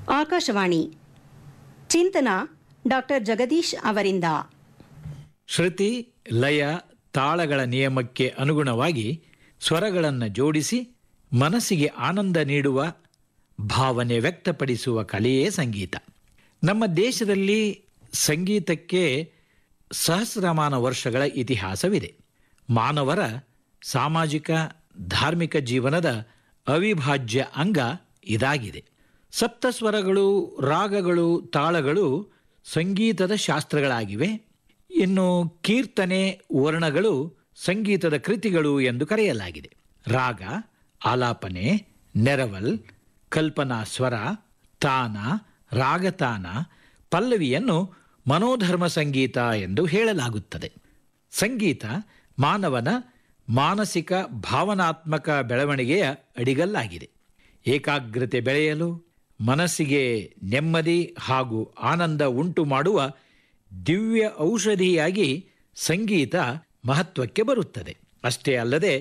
ಆಕಾಶವಾಣಿ ಚಿಂತನ ಡಾಕ್ಟರ್ ಜಗದೀಶ್ ಅವರಿಂದ ಶ್ರುತಿ ಲಯ ತಾಳಗಳ ನಿಯಮಕ್ಕೆ ಅನುಗುಣವಾಗಿ ಸ್ವರಗಳನ್ನು ಜೋಡಿಸಿ ಮನಸ್ಸಿಗೆ ಆನಂದ ನೀಡುವ ಭಾವನೆ ವ್ಯಕ್ತಪಡಿಸುವ ಕಲೆಯೇ ಸಂಗೀತ ನಮ್ಮ ದೇಶದಲ್ಲಿ ಸಂಗೀತಕ್ಕೆ ಸಹಸ್ರಮಾನ ವರ್ಷಗಳ ಇತಿಹಾಸವಿದೆ ಮಾನವರ ಸಾಮಾಜಿಕ ಧಾರ್ಮಿಕ ಜೀವನದ ಅವಿಭಾಜ್ಯ ಅಂಗ ಇದಾಗಿದೆ ಸಪ್ತಸ್ವರಗಳು ರಾಗಗಳು ತಾಳಗಳು ಸಂಗೀತದ ಶಾಸ್ತ್ರಗಳಾಗಿವೆ ಇನ್ನು ಕೀರ್ತನೆ ವರ್ಣಗಳು ಸಂಗೀತದ ಕೃತಿಗಳು ಎಂದು ಕರೆಯಲಾಗಿದೆ ರಾಗ ಆಲಾಪನೆ ನೆರವಲ್ ಕಲ್ಪನಾ ಸ್ವರ ತಾನ ರಾಗತಾನ ಪಲ್ಲವಿಯನ್ನು ಮನೋಧರ್ಮ ಸಂಗೀತ ಎಂದು ಹೇಳಲಾಗುತ್ತದೆ ಸಂಗೀತ ಮಾನವನ ಮಾನಸಿಕ ಭಾವನಾತ್ಮಕ ಬೆಳವಣಿಗೆಯ ಅಡಿಗಲ್ಲಾಗಿದೆ ಏಕಾಗ್ರತೆ ಬೆಳೆಯಲು ಮನಸ್ಸಿಗೆ ನೆಮ್ಮದಿ ಹಾಗೂ ಆನಂದ ಉಂಟು ಮಾಡುವ ದಿವ್ಯ ಔಷಧಿಯಾಗಿ ಸಂಗೀತ ಮಹತ್ವಕ್ಕೆ ಬರುತ್ತದೆ ಅಷ್ಟೇ ಅಲ್ಲದೆ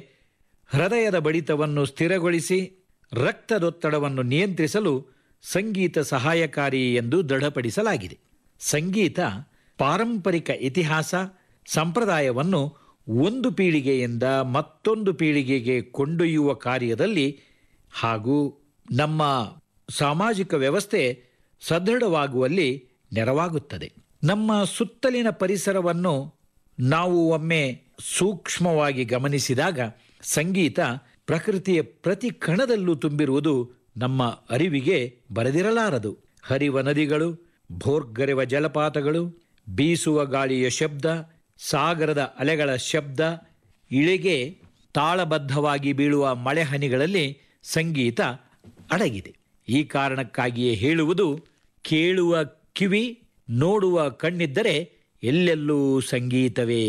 ಹೃದಯದ ಬಡಿತವನ್ನು ಸ್ಥಿರಗೊಳಿಸಿ ರಕ್ತದೊತ್ತಡವನ್ನು ನಿಯಂತ್ರಿಸಲು ಸಂಗೀತ ಸಹಾಯಕಾರಿ ಎಂದು ದೃಢಪಡಿಸಲಾಗಿದೆ ಸಂಗೀತ ಪಾರಂಪರಿಕ ಇತಿಹಾಸ ಸಂಪ್ರದಾಯವನ್ನು ಒಂದು ಪೀಳಿಗೆಯಿಂದ ಮತ್ತೊಂದು ಪೀಳಿಗೆಗೆ ಕೊಂಡೊಯ್ಯುವ ಕಾರ್ಯದಲ್ಲಿ ಹಾಗೂ ನಮ್ಮ ಸಾಮಾಜಿಕ ವ್ಯವಸ್ಥೆ ಸದೃಢವಾಗುವಲ್ಲಿ ನೆರವಾಗುತ್ತದೆ ನಮ್ಮ ಸುತ್ತಲಿನ ಪರಿಸರವನ್ನು ನಾವು ಒಮ್ಮೆ ಸೂಕ್ಷ್ಮವಾಗಿ ಗಮನಿಸಿದಾಗ ಸಂಗೀತ ಪ್ರಕೃತಿಯ ಪ್ರತಿ ಕಣದಲ್ಲೂ ತುಂಬಿರುವುದು ನಮ್ಮ ಅರಿವಿಗೆ ಬರೆದಿರಲಾರದು ಹರಿವ ನದಿಗಳು ಭೋರ್ಗರೆವ ಜಲಪಾತಗಳು ಬೀಸುವ ಗಾಳಿಯ ಶಬ್ದ ಸಾಗರದ ಅಲೆಗಳ ಶಬ್ದ ಇಳೆಗೆ ತಾಳಬದ್ಧವಾಗಿ ಬೀಳುವ ಮಳೆಹನಿಗಳಲ್ಲಿ ಸಂಗೀತ ಅಡಗಿದೆ ಈ ಕಾರಣಕ್ಕಾಗಿಯೇ ಹೇಳುವುದು ಕೇಳುವ ಕಿವಿ ನೋಡುವ ಕಣ್ಣಿದ್ದರೆ ಎಲ್ಲೆಲ್ಲೂ ಸಂಗೀತವೇ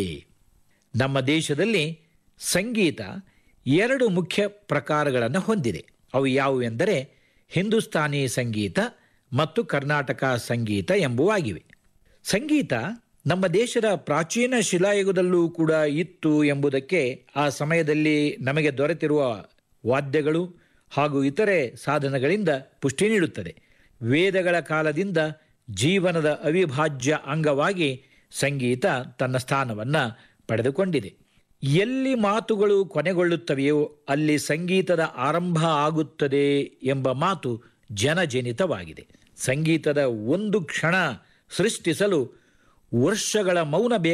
ನಮ್ಮ ದೇಶದಲ್ಲಿ ಸಂಗೀತ ಎರಡು ಮುಖ್ಯ ಪ್ರಕಾರಗಳನ್ನು ಹೊಂದಿದೆ ಅವು ಯಾವುವೆಂದರೆ ಹಿಂದೂಸ್ತಾನಿ ಸಂಗೀತ ಮತ್ತು ಕರ್ನಾಟಕ ಸಂಗೀತ ಎಂಬುವಾಗಿವೆ ಸಂಗೀತ ನಮ್ಮ ದೇಶದ ಪ್ರಾಚೀನ ಶಿಲಾಯುಗದಲ್ಲೂ ಕೂಡ ಇತ್ತು ಎಂಬುದಕ್ಕೆ ಆ ಸಮಯದಲ್ಲಿ ನಮಗೆ ದೊರೆತಿರುವ ವಾದ್ಯಗಳು ಹಾಗೂ ಇತರೆ ಸಾಧನಗಳಿಂದ ಪುಷ್ಟಿ ನೀಡುತ್ತದೆ ವೇದಗಳ ಕಾಲದಿಂದ ಜೀವನದ ಅವಿಭಾಜ್ಯ ಅಂಗವಾಗಿ ಸಂಗೀತ ತನ್ನ ಸ್ಥಾನವನ್ನು ಪಡೆದುಕೊಂಡಿದೆ ಎಲ್ಲಿ ಮಾತುಗಳು ಕೊನೆಗೊಳ್ಳುತ್ತವೆಯೋ ಅಲ್ಲಿ ಸಂಗೀತದ ಆರಂಭ ಆಗುತ್ತದೆ ಎಂಬ ಮಾತು ಜನಜನಿತವಾಗಿದೆ ಸಂಗೀತದ ಒಂದು ಕ್ಷಣ ಸೃಷ್ಟಿಸಲು ವರ್ಷಗಳ ಮೌನ ಬೇಕು